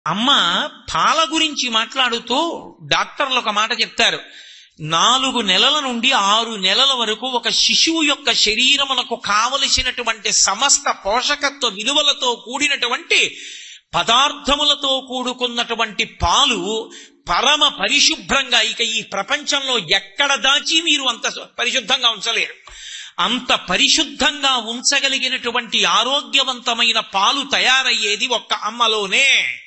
అమ్మ పాల గురించి మాట్లాడుతూ డాక్టర్లు ఒక మాట చెప్తారు నాలుగు నెలల నుండి ఆరు నెలల వరకు ఒక శిశువు యొక్క శరీరమునకు కావలసినటువంటి సమస్త పోషకత్వ విలువలతో కూడినటువంటి పదార్థములతో కూడుకున్నటువంటి పాలు పరమ పరిశుభ్రంగా ఇక ఈ ప్రపంచంలో ఎక్కడ దాచి మీరు అంత పరిశుద్ధంగా ఉంచలేరు అంత పరిశుద్ధంగా ఉంచగలిగినటువంటి ఆరోగ్యవంతమైన పాలు తయారయ్యేది ఒక్క అమ్మలోనే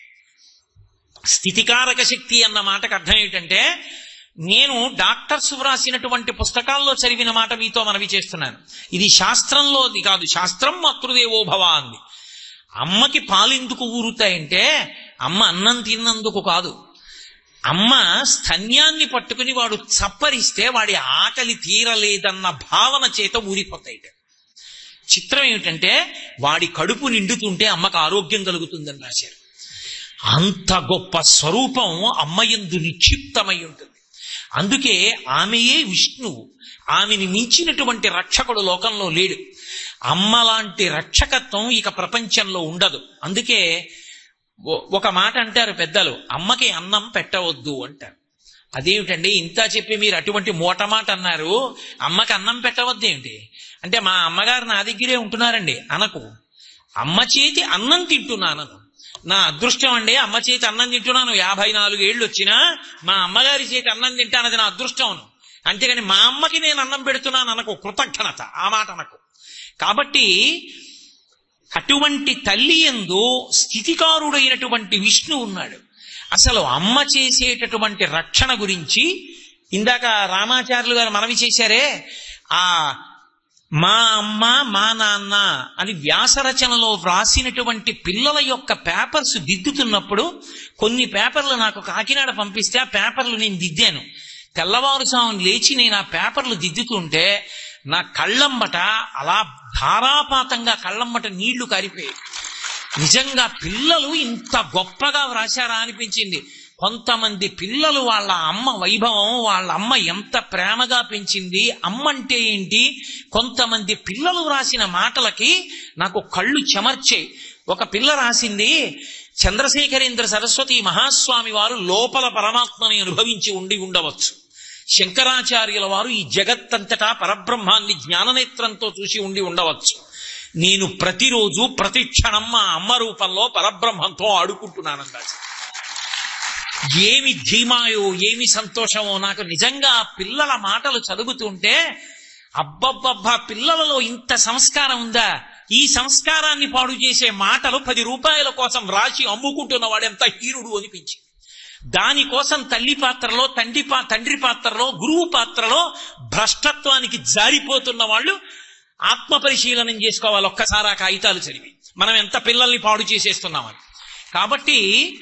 స్థితికారక శక్తి అన్న మాటకు అర్థం ఏంటంటే నేను డాక్టర్స్ వ్రాసినటువంటి పుస్తకాల్లో చదివిన మాట మీతో మనవి చేస్తున్నాను ఇది శాస్త్రంలోది కాదు శాస్త్రం మాతృదేవో భవ అంది అమ్మకి పాలెందుకు ఊరుతాయంటే అమ్మ అన్నం తిన్నందుకు కాదు అమ్మ స్తన్యాన్ని పట్టుకుని వాడు చప్పరిస్తే వాడి ఆకలి తీరలేదన్న భావన చేత ఊరిపోతాయి చిత్రం ఏమిటంటే వాడి కడుపు నిండుతుంటే అమ్మకు ఆరోగ్యం కలుగుతుందని రాశారు అంత గొప్ప స్వరూపం అమ్మయందు నిక్షిప్తమై ఉంటుంది అందుకే ఆమెయే విష్ణువు ఆమెని మించినటువంటి రక్షకుడు లోకంలో లేడు అమ్మ లాంటి రక్షకత్వం ఇక ప్రపంచంలో ఉండదు అందుకే ఓ- ఒక మాట అంటారు పెద్దలు అమ్మకి అన్నం పెట్టవద్దు అంటారు అదేమిటండి ఇంత చెప్పి మీరు అటువంటి మూట మాట అన్నారు అమ్మకి అన్నం పెట్టవద్దు ఏమిటి అంటే మా అమ్మగారు నా దగ్గరే ఉంటున్నారండి అనకు అమ్మ చేతి అన్నం తింటున్నాను నా అదృష్టం అండి అమ్మ చేతి అన్నం తింటున్నాను యాభై నాలుగు ఏళ్ళు వచ్చినా మా అమ్మగారి చేతి అన్నం తింటానది నా అదృష్టం అంతేగాని మా అమ్మకి నేను అన్నం పెడుతున్నాను అనకు కృతజ్ఞత ఆ మాట అనకు కాబట్టి అటువంటి తల్లి ఎందు స్థితికారుడైనటువంటి విష్ణు ఉన్నాడు అసలు అమ్మ చేసేటటువంటి రక్షణ గురించి ఇందాక రామాచార్యులు గారు మనవి చేశారే ఆ మా అమ్మ మా నాన్న అని వ్యాసరచనలో వ్రాసినటువంటి పిల్లల యొక్క పేపర్స్ దిద్దుతున్నప్పుడు కొన్ని పేపర్లు నాకు కాకినాడ పంపిస్తే ఆ పేపర్లు నేను దిద్దాను తెల్లవారుజామున లేచి నేను ఆ పేపర్లు దిద్దుతుంటే నా కళ్ళంబట అలా ధారాపాతంగా కళ్ళంబట నీళ్లు కారిపోయాయి నిజంగా పిల్లలు ఇంత గొప్పగా వ్రాశారా అనిపించింది కొంతమంది పిల్లలు వాళ్ళ అమ్మ వైభవం వాళ్ళ అమ్మ ఎంత ప్రేమగా పెంచింది అమ్మ అంటే ఏంటి కొంతమంది పిల్లలు రాసిన మాటలకి నాకు కళ్ళు చెమర్చాయి ఒక పిల్ల రాసింది చంద్రశేఖరేంద్ర సరస్వతి మహాస్వామి వారు లోపల పరమాత్మని అనుభవించి ఉండి ఉండవచ్చు శంకరాచార్యుల వారు ఈ జగత్తంతటా పరబ్రహ్మాన్ని జ్ఞాననేత్రంతో చూసి ఉండి ఉండవచ్చు నేను ప్రతిరోజు ప్రతి క్షణం మా అమ్మ రూపంలో పరబ్రహ్మంతో ఆడుకుంటున్నానని రాసి ఏమి ధీమాయో ఏమి సంతోషమో నాకు నిజంగా ఆ పిల్లల మాటలు చదువుతుంటే అబ్బబ్బబ్బా పిల్లలలో ఇంత సంస్కారం ఉందా ఈ సంస్కారాన్ని పాడు చేసే మాటలు పది రూపాయల కోసం రాసి అమ్ముకుంటున్న వాడెంత హీరుడు అనిపించి దానికోసం తల్లి పాత్రలో తండ్రి పా తండ్రి పాత్రలో గురువు పాత్రలో భ్రష్టత్వానికి జారిపోతున్న వాళ్ళు ఆత్మ పరిశీలనం చేసుకోవాలి ఒక్కసారి ఆ కాగితాలు చదివి మనం ఎంత పిల్లల్ని పాడు చేసేస్తున్నామని కాబట్టి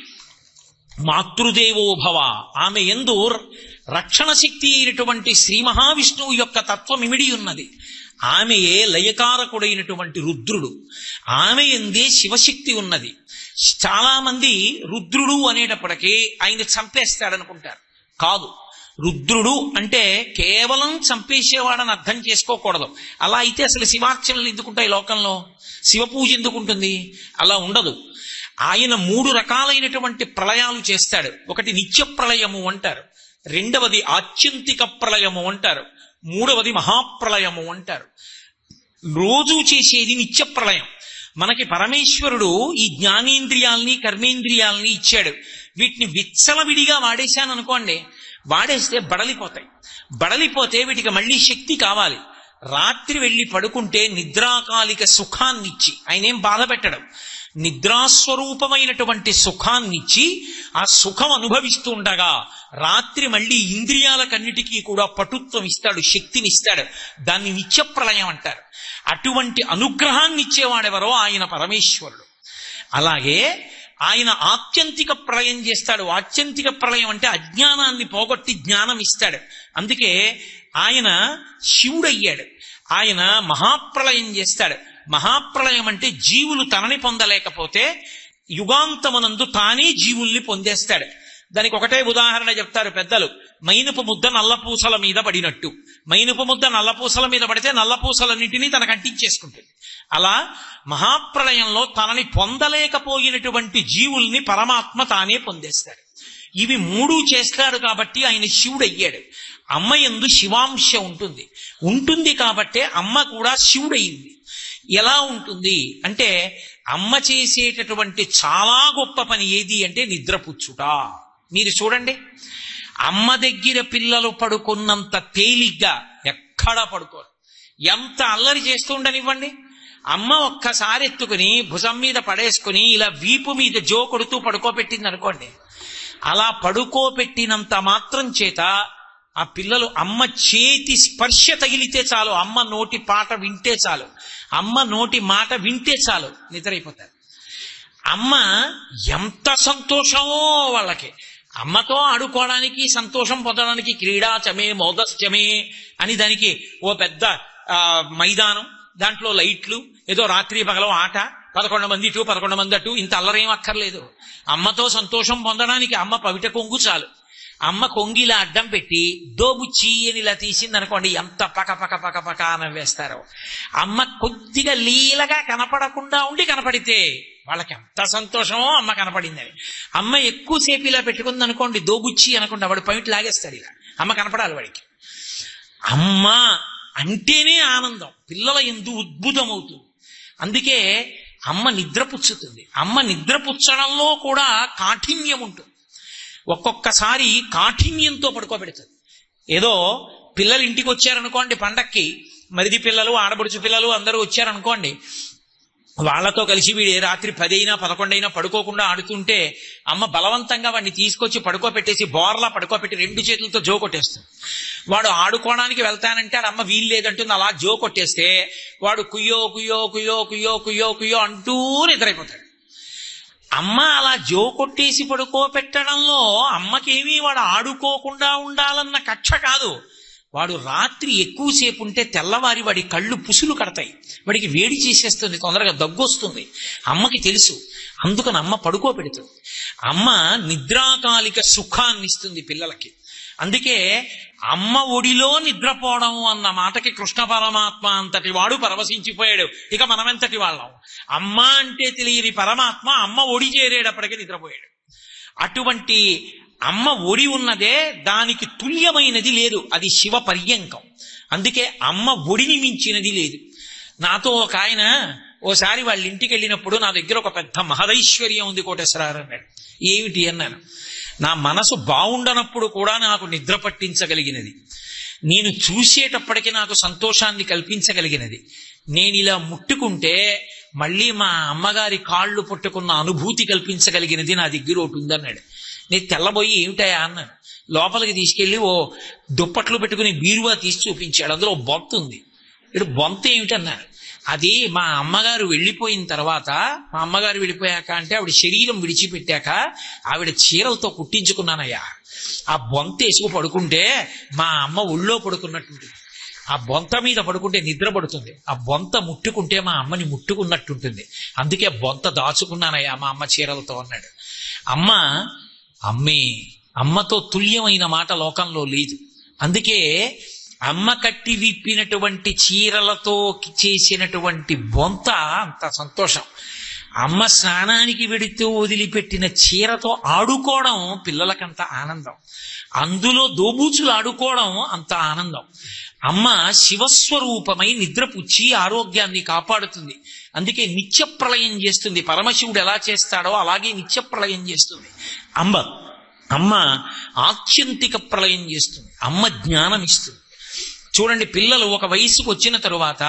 మాతృదేవో భవ ఆమె ఎందు రక్షణ శక్తి అయినటువంటి శ్రీ మహావిష్ణువు యొక్క తత్వం ఇమిడి ఉన్నది ఆమెయే లయకారకుడైనటువంటి రుద్రుడు ఆమె ఎందే శివశక్తి ఉన్నది చాలా మంది రుద్రుడు అనేటప్పటికీ ఆయన చంపేస్తాడనుకుంటారు కాదు రుద్రుడు అంటే కేవలం చంపేసేవాడని అర్థం చేసుకోకూడదు అలా అయితే అసలు శివార్చనలు ఎందుకుంటాయి లోకంలో శివ పూజ ఎందుకుంటుంది అలా ఉండదు ఆయన మూడు రకాలైనటువంటి ప్రళయాలు చేస్తాడు ఒకటి నిత్య ప్రళయము అంటారు రెండవది ఆత్యంతిక ప్రళయము అంటారు మూడవది మహాప్రళయము అంటారు రోజు చేసేది నిత్య ప్రళయం మనకి పరమేశ్వరుడు ఈ జ్ఞానేంద్రియాల్ని కర్మేంద్రియాల్ని ఇచ్చాడు వీటిని విచ్చలవిడిగా వాడేశాను అనుకోండి వాడేస్తే బడలిపోతాయి బడలిపోతే వీటికి మళ్ళీ శక్తి కావాలి రాత్రి వెళ్ళి పడుకుంటే నిద్రాకాలిక సుఖాన్నిచ్చి ఆయన ఏం బాధ పెట్టడం నిద్రాస్వరూపమైనటువంటి సుఖాన్నిచ్చి ఆ సుఖం అనుభవిస్తూ ఉండగా రాత్రి మళ్ళీ ఇంద్రియాలకన్నిటికీ కూడా పటుత్వం ఇస్తాడు శక్తిని ఇస్తాడు దాన్ని నిత్యప్రళయం అంటారు అటువంటి అనుగ్రహాన్ని ఇచ్చేవాడెవరో ఆయన పరమేశ్వరుడు అలాగే ఆయన ఆత్యంతిక ప్రళయం చేస్తాడు ఆత్యంతిక ప్రళయం అంటే అజ్ఞానాన్ని పోగొట్టి జ్ఞానం ఇస్తాడు అందుకే ఆయన శివుడయ్యాడు ఆయన మహాప్రళయం చేస్తాడు మహాప్రళయం అంటే జీవులు తనని పొందలేకపోతే యుగాంతమనందు తానే జీవుల్ని పొందేస్తాడు దానికి ఒకటే ఉదాహరణ చెప్తారు పెద్దలు మైనుపు ముద్ద నల్లపూసల మీద పడినట్టు మైనుపు ముద్ద నల్లపూసల మీద పడితే నల్లపూసలన్నింటినీ తనకు అంటించేసుకుంటుంది అలా మహాప్రళయంలో తనని పొందలేకపోయినటువంటి జీవుల్ని పరమాత్మ తానే పొందేస్తాడు ఇవి మూడు చేస్తాడు కాబట్టి ఆయన శివుడు అయ్యాడు అమ్మ ఎందు శివాంశ ఉంటుంది ఉంటుంది కాబట్టే అమ్మ కూడా శివుడయింది ఎలా ఉంటుంది అంటే అమ్మ చేసేటటువంటి చాలా గొప్ప పని ఏది అంటే నిద్రపుచ్చుట మీరు చూడండి అమ్మ దగ్గర పిల్లలు పడుకున్నంత తేలిగ్గా ఎక్కడా పడుకోరు ఎంత అల్లరి చేస్తూ ఉండనివ్వండి అమ్మ ఒక్కసారి ఎత్తుకుని భుజం మీద పడేసుకుని ఇలా వీపు మీద జో కొడుతూ పడుకోబెట్టింది అనుకోండి అలా పడుకోబెట్టినంత మాత్రం చేత ఆ పిల్లలు అమ్మ చేతి స్పర్శ తగిలితే చాలు అమ్మ నోటి పాట వింటే చాలు అమ్మ నోటి మాట వింటే చాలు నిద్రైపోతారు అమ్మ ఎంత సంతోషమో వాళ్ళకి అమ్మతో ఆడుకోవడానికి సంతోషం పొందడానికి క్రీడాచమే మోదస్యమే అని దానికి ఓ పెద్ద ఆ, మైదానం దాంట్లో లైట్లు ఏదో రాత్రి పగలం ఆట పదకొండు మంది ఇటు పదకొండు మంది అటు ఇంత అల్లరేం అక్కర్లేదు అమ్మతో సంతోషం పొందడానికి అమ్మ పవిట కొంగు చాలు అమ్మ కొంగిలా అడ్డం పెట్టి దోబుచ్చి అని ఇలా తీసింది అనుకోండి ఎంత పక పక పక పక నవ్వేస్తారో అమ్మ కొద్దిగా లీలగా కనపడకుండా ఉండి కనపడితే వాళ్ళకి ఎంత సంతోషమో అమ్మ కనపడిందని అమ్మ ఎక్కువసేపు ఇలా పెట్టుకుంది అనుకోండి దోబుచ్చి అనకుండా వాడు పైట్ లాగేస్తాడు ఇలా అమ్మ కనపడాలి వాడికి అమ్మ అంటేనే ఆనందం పిల్లల ఎందు ఉద్భుతమవుతుంది అందుకే అమ్మ నిద్రపుచ్చుతుంది అమ్మ నిద్రపుచ్చడంలో కూడా కాఠిన్యం ఉంటుంది ఒక్కొక్కసారి కాఠిన్యంతో పడుకోబెడుతుంది ఏదో పిల్లలు ఇంటికి వచ్చారనుకోండి పండక్కి మరిది పిల్లలు ఆడబడుచు పిల్లలు అందరూ వచ్చారనుకోండి వాళ్ళతో కలిసి వీడు ఏ రాత్రి పదైనా పదకొండైనా పడుకోకుండా ఆడుతుంటే అమ్మ బలవంతంగా వాడిని తీసుకొచ్చి పడుకోబెట్టేసి బోర్లా పడుకోబెట్టి రెండు చేతులతో జో కొట్టేస్తుంది వాడు ఆడుకోవడానికి వెళ్తానంటే ఆడ అమ్మ వీలు లేదంటుంది అలా జో కొట్టేస్తే వాడు కుయ్యో కుయ్యో కుయ్యో కుయ్యో కుయ్యో కుయ్యో అంటూ నిద్రైపోతాడు అమ్మ అలా జో కొట్టేసి పడుకోబెట్టడంలో అమ్మకేమీ వాడు ఆడుకోకుండా ఉండాలన్న కక్ష కాదు వాడు రాత్రి ఎక్కువసేపు ఉంటే తెల్లవారి వాడి కళ్ళు పుసులు కడతాయి వాడికి వేడి చేసేస్తుంది తొందరగా దగ్గొస్తుంది అమ్మకి తెలుసు అందుకని అమ్మ పడుకోబెడుతుంది అమ్మ నిద్రాకాలిక సుఖాన్ని ఇస్తుంది పిల్లలకి అందుకే అమ్మ ఒడిలో నిద్రపోవడం అన్న మాటకి కృష్ణ పరమాత్మ అంతటి వాడు పరవశించిపోయాడు ఇక మనమెంతటి వాళ్ళం అమ్మ అంటే తెలియని పరమాత్మ అమ్మ ఒడి చేరేటప్పటికీ నిద్రపోయాడు అటువంటి అమ్మ ఒడి ఉన్నదే దానికి తుల్యమైనది లేదు అది శివ పర్యంకం అందుకే అమ్మ ఒడిని మించినది లేదు నాతో ఒక ఆయన ఓసారి వాళ్ళ ఇంటికి వెళ్ళినప్పుడు నా దగ్గర ఒక పెద్ద మహదైశ్వర్యం ఉంది కోటేశ్వరారు అన్నాడు ఏమిటి అన్నాను నా మనసు బాగుండనప్పుడు కూడా నాకు నిద్ర పట్టించగలిగినది నేను చూసేటప్పటికి నాకు సంతోషాన్ని కల్పించగలిగినది నేను ఇలా ముట్టుకుంటే మళ్ళీ మా అమ్మగారి కాళ్ళు పట్టుకున్న అనుభూతి కల్పించగలిగినది నా దగ్గర ఒకటి ఉందన్నాడు నేను తెల్లబోయి ఏమిటాయా అన్నాను లోపలికి తీసుకెళ్లి ఓ దుప్పట్లు పెట్టుకుని బీరువా తీసి చూపించాడు అందులో ఓ బొంత ఉంది ఇటు బొంత ఏమిటన్నారు అది మా అమ్మగారు వెళ్ళిపోయిన తర్వాత మా అమ్మగారు వెళ్ళిపోయాక అంటే ఆవిడ శరీరం విడిచిపెట్టాక ఆవిడ చీరలతో కుట్టించుకున్నానయ్యా ఆ బొంత వేసుకు పడుకుంటే మా అమ్మ ఒళ్ళో పడుకున్నట్టుంటుంది ఆ బొంత మీద పడుకుంటే నిద్ర పడుతుంది ఆ బొంత ముట్టుకుంటే మా అమ్మని ముట్టుకున్నట్టుంటుంది అందుకే బొంత దాచుకున్నానయ్యా మా అమ్మ చీరలతో అన్నాడు అమ్మ అమ్మే అమ్మతో తుల్యమైన మాట లోకంలో లేదు అందుకే అమ్మ కట్టి విప్పినటువంటి చీరలతో చేసినటువంటి బొంత అంత సంతోషం అమ్మ స్నానానికి వెడితే వదిలిపెట్టిన చీరతో ఆడుకోవడం పిల్లలకంత ఆనందం అందులో దోబూచులు ఆడుకోవడం అంత ఆనందం అమ్మ శివస్వరూపమై నిద్రపుచ్చి ఆరోగ్యాన్ని కాపాడుతుంది అందుకే నిత్య ప్రళయం చేస్తుంది పరమశివుడు ఎలా చేస్తాడో అలాగే నిత్య ప్రళయం చేస్తుంది అమ్మ అమ్మ ఆత్యంతిక ప్రళయం చేస్తుంది అమ్మ జ్ఞానం ఇస్తుంది చూడండి పిల్లలు ఒక వయసుకు వచ్చిన తరువాత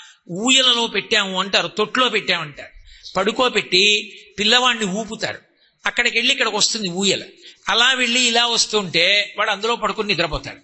ఊయలలో పెట్టాము అంటారు తొట్లో పెట్టామంటారు పడుకోబెట్టి పిల్లవాడిని ఊపుతారు అక్కడికి వెళ్ళి ఇక్కడికి వస్తుంది ఊయల అలా వెళ్ళి ఇలా వస్తుంటే వాడు అందులో పడుకుని నిద్రపోతాడు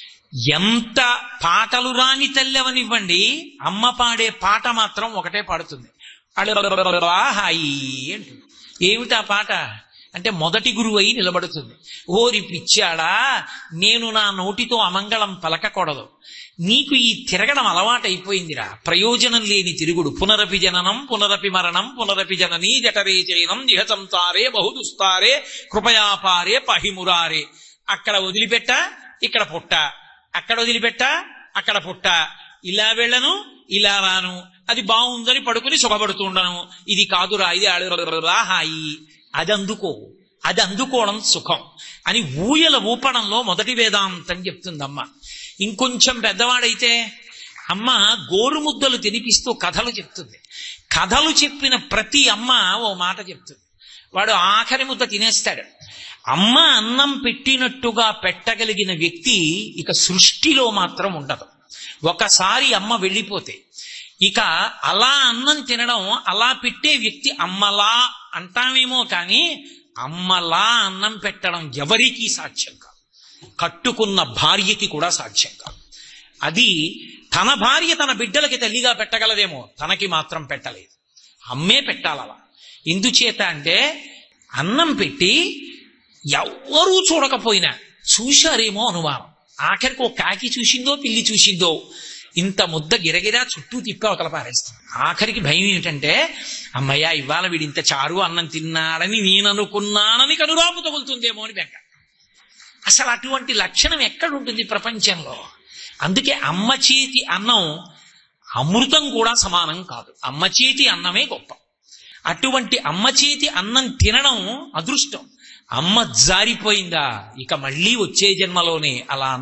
ఎంత పాటలు రాని తల్లెవనివ్వండి అమ్మ పాడే పాట మాత్రం ఒకటే పాడుతుంది అడరరరరరా హాయి అంటుంది ఏమిటి ఆ పాట అంటే మొదటి గురువు అయి నిలబడుతుంది ఓరి పిచ్చాడా నేను నా నోటితో అమంగళం పలకకూడదు నీకు ఈ తిరగడం అలవాటైపోయిందిరా ప్రయోజనం లేని తిరుగుడు పునరపి జననం పునరపి మరణం పునరపి జననీ జఠరే చైనం జిహచంతారే బహుదుస్తారే కృపయాపారే పహిమురారే అక్కడ వదిలిపెట్ట ఇక్కడ పుట్ట అక్కడ వదిలిపెట్ట అక్కడ పుట్ట ఇలా వెళ్ళను ఇలా రాను అది బాగుందని పడుకుని సుఖపడుతూ ఉండను ఇది కాదురా ఇది అడగరా హాయి అది అందుకో అది అందుకోవడం సుఖం అని ఊయల ఊపడంలో మొదటి వేదాంతం చెప్తుందమ్మ ఇంకొంచెం పెద్దవాడైతే అమ్మ గోరుముద్దలు తినిపిస్తూ కథలు చెప్తుంది కథలు చెప్పిన ప్రతి అమ్మ ఓ మాట చెప్తుంది వాడు ఆఖరి ముద్ద తినేస్తాడు అమ్మ అన్నం పెట్టినట్టుగా పెట్టగలిగిన వ్యక్తి ఇక సృష్టిలో మాత్రం ఉండదు ఒకసారి అమ్మ వెళ్ళిపోతే ఇక అలా అన్నం తినడం అలా పెట్టే వ్యక్తి అమ్మలా అంటామేమో కానీ అమ్మలా అన్నం పెట్టడం ఎవరికీ సాధ్యం కాదు కట్టుకున్న భార్యకి కూడా సాధ్యం కాదు అది తన భార్య తన బిడ్డలకి తల్లిగా పెట్టగలదేమో తనకి మాత్రం పెట్టలేదు అమ్మే పెట్టాలలా ఎందుచేత అంటే అన్నం పెట్టి ఎవ్వరూ చూడకపోయినా చూశారేమో అనుమానం ఆఖరికి ఒక కాకి చూసిందో పిల్లి చూసిందో ఇంత ముద్ద గిరగిరా చుట్టూ తిప్పి ఒకల పారేస్తుంది ఆఖరికి భయం ఏమిటంటే అమ్మయ్య ఇవాళ వీడు ఇంత చారు అన్నం తిన్నాడని నేను అనుకున్నానని కనురాపు తగులుతుందేమో అని బెంగ అసలు అటువంటి లక్షణం ఎక్కడ ఉంటుంది ప్రపంచంలో అందుకే అమ్మ చేతి అన్నం అమృతం కూడా సమానం కాదు అమ్మ చేతి అన్నమే గొప్ప అటువంటి అమ్మ చేతి అన్నం తినడం అదృష్టం అమ్మ జారిపోయిందా ఇక మళ్ళీ వచ్చే జన్మలోనే అలా